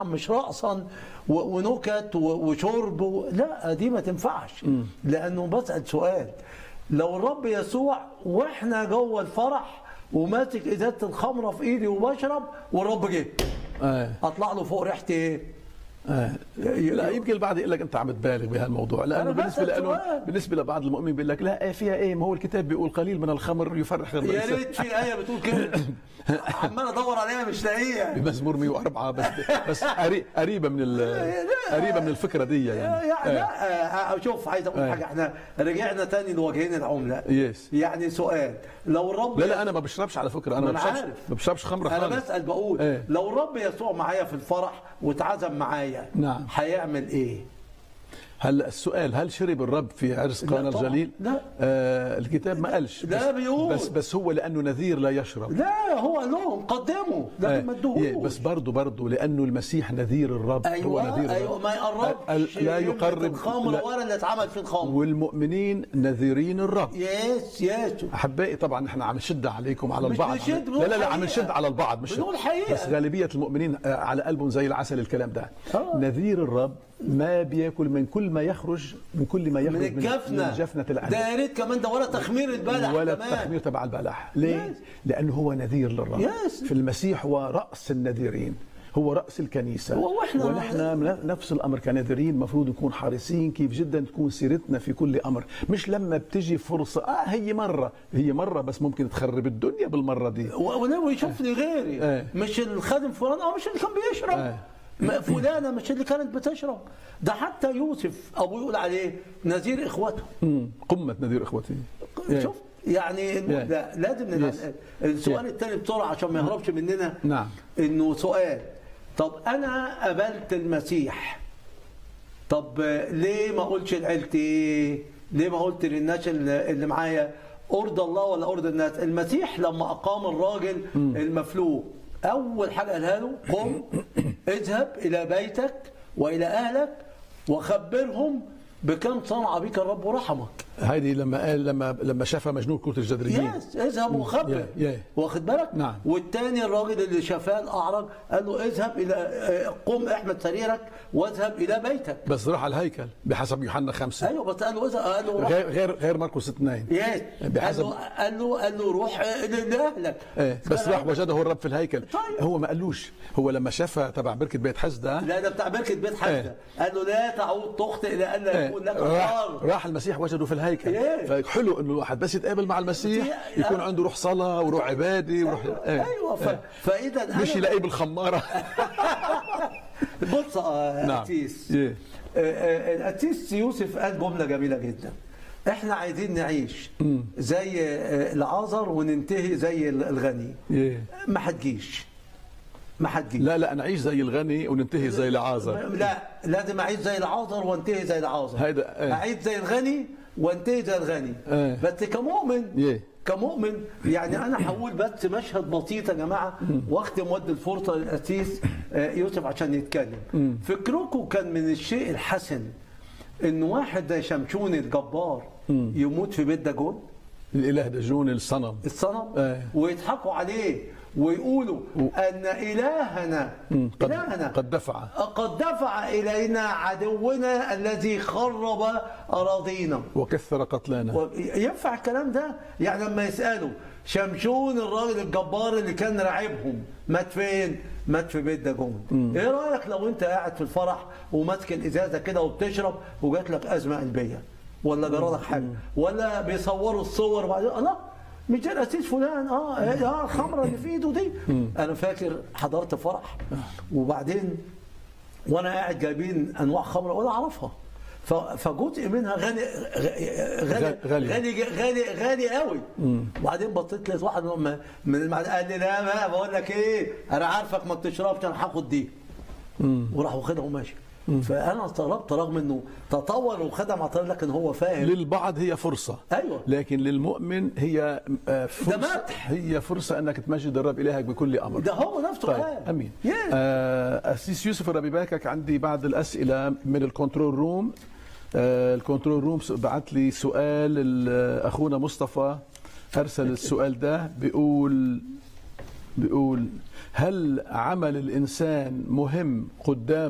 مش رقصا و- ونكت و- وشرب و... لا دي ما تنفعش لانه بسال سؤال لو الرب يسوع واحنا جوه الفرح وماسك ازازه الخمره في ايدي وبشرب والرب جه آه. اطلع له فوق ريحتي ايه؟ آه. لا يمكن البعض يقول لك انت عم تبالغ بهالموضوع لانه أنا بالنسبه بسأل له سؤال. بالنسبه لبعض المؤمنين بيقول لك لا آه فيها ايه ما هو الكتاب بيقول قليل من الخمر يفرح يا الرئيس ريت في ايه بتقول كده عمال ادور عليها مش لاقيها بمزمور 104 بس بس قري- قريبه من ال- قريبه من الفكره دي يعني يعني لا آه، شوف عايز اقول آه. حاجه احنا رجعنا تاني لوجهين العمله يس يعني سؤال لو الرب لا لا انا ما بشربش على فكره انا ما ما أنا بشربش عارف. ما بشربش خمره انا خالص بسال بقول إيه. لو الرب يسوع معايا في الفرح واتعزم معايا نعم. هيعمل ايه؟ هلا السؤال هل شرب الرب في عرس لا قانا طبعاً. الجليل؟ لا. آه الكتاب ما قالش لا بس بيقول. بس بس هو لانه نذير لا يشرب لا هو قال لهم قدموا لكن ما آه، ادوهوش إيه، بس برضه برضه لانه المسيح نذير الرب هو ايوه نذير ايوه الرب ما يقربش ال- لا يملك يقرب الخمر لا. ولا اللي اتعمل في الخمر والمؤمنين نذيرين الرب يس يس احبائي طبعا احنا عم نشد عليكم على مش البعض بنشد، لا بنقول لا لا عم حقيقة. نشد على البعض مش بنقول حقيقة. بس غالبيه المؤمنين آه، على قلبهم زي العسل الكلام ده آه. نذير الرب ما بياكل من كل ما يخرج من كل ما يخرج من الجفنه من جفنه ده العنب يا ريت كمان ده ولا تخمير البلح ولا كمان التخمير تبع البلح ليه؟ يس. لانه هو نذير للرب يس. في المسيح هو راس النذيرين هو راس الكنيسه هو وإحنا- ونحن من نفس الامر كناذرين المفروض نكون حريصين كيف جدا تكون سيرتنا في كل امر مش لما بتجي فرصه اه هي مره هي مره بس ممكن تخرب الدنيا بالمره دي و- وناوي يشوفني غيري إيه. مش الخادم فلان اه مش اللي كان بيشرب إيه. ما- فلانه مش اللي كانت بتشرب ده حتى يوسف ابوه يقول عليه نذير اخوته مم. قمه نذير اخوتي شوف يعني الم- إيه. لا لازم نبقى- Yes. السؤال Yeah. الثاني بسرعه عشان ما يهربش مننا نعم. انه سؤال طب انا قبلت المسيح طب ليه ما قلتش لعيلتي ليه ما قلت للناس اللي اللي معايا ارضى الله ولا ارضى الناس المسيح لما اقام الراجل المفلوج اول حاجه قالها له قم اذهب الى بيتك والى اهلك وخبرهم بكم صنع بك الرب ورحمك هذه لما قال لما لما شافها مجنون كرة الجدريين يس اذهب وخبر يا- يا. واخد بالك نعم. والتاني الراجل اللي شافاه الاعرج قال له اذهب الى آه، قم احمد سريرك واذهب الى بيتك بس راح على الهيكل بحسب يوحنا خمسة ايوه بس قال له اذهب قال له روح غير غير غير مرقس اثنين يس قال بحسب- له قال له قال له روح آه، لاهلك ايه بس راح وجده الرب في الهيكل طيب. هو ما قالوش هو لما شافها تبع بركة بيت حزدة لا ده بتاع بركه بيت حمزه إيه. قال له لا تعود تخطئ لئلا إيه، يكون لك راح, عار راح المسيح وجده في الهيكل إيه. فحلو انه الواحد بس يتقابل مع المسيح يكون عنده روح صلاة وروح عبادة وروح إيه. ايوه ف... فاذا أنا- مش يلاقيه بالخمارة بص آه، نعم. أتيس إيه. آه، آه، الأتيس يوسف قال جملة جميلة جدا احنا عايزين نعيش زي آه، العازر وننتهي زي الغني إيه. ما هتجيش ما هتجيش لا لا نعيش زي الغني وننتهي زي العازر لا لازم اعيش زي العازر وانتهي زي العازر هيدا- إيه. اعيش زي الغني وانتهي زي الغني إيه. بس كمؤمن إيه. كمؤمن يعني انا هقول بس مشهد بسيط يا جماعه واختم ودي الفرصه للاسيس آه، يوسف عشان يتكلم فكركم كان من الشيء الحسن ان واحد زي شمشون الجبار يموت في بيت داجون الاله دجون الصنم الصنم إيه. ويضحكوا عليه ويقولوا ان الهنا قد, الهنا قد دفع قد دفع إلينا عدونا الذي خرب أراضينا وكثر قتلانا و- ينفع الكلام ده يعني لما يسألوا شمشون الراجل الجبار اللي كان راعبهم مات فين مات في بيت داجون ايه رايك لو انت قاعد في الفرح وماسك الازازه كده وبتشرب وجات لك ازمه قلبيه ولا جرالك حاجه ولا بيصوروا الصور وبعدين لا مش ده الاسيس فلان اه إيه، اه الخمره اللي في ايده دي انا فاكر حضرت فرح وبعدين وانا قاعد جايبين انواع خمره ولا اعرفها ف- فجزء منها غالي غالي غالي. غالي غالي غالي قوي وبعدين بصيت لقيت واحد من من المعد- قال لي لا بقى بقول لك ايه انا عارفك ما بتشربش انا هاخد دي وراح واخدها وماشي فانا استغربت رغم انه تطور وخدها مع طريق لكن هو فاهم للبعض هي فرصة أيوة. لكن للمؤمن هي آه، فرصة مدح. هي فرصة انك تمجد الرب الهك بكل امر ده هو نفسه طيب قال امين Yes. آه، اسيس يوسف الرب يباركك عندي بعض الاسئله من الكنترول روم آه، الكنترول روم بعت لي سؤال ال- اخونا مصطفى ارسل السؤال ده بيقول بيقول هل عمل الانسان مهم قدام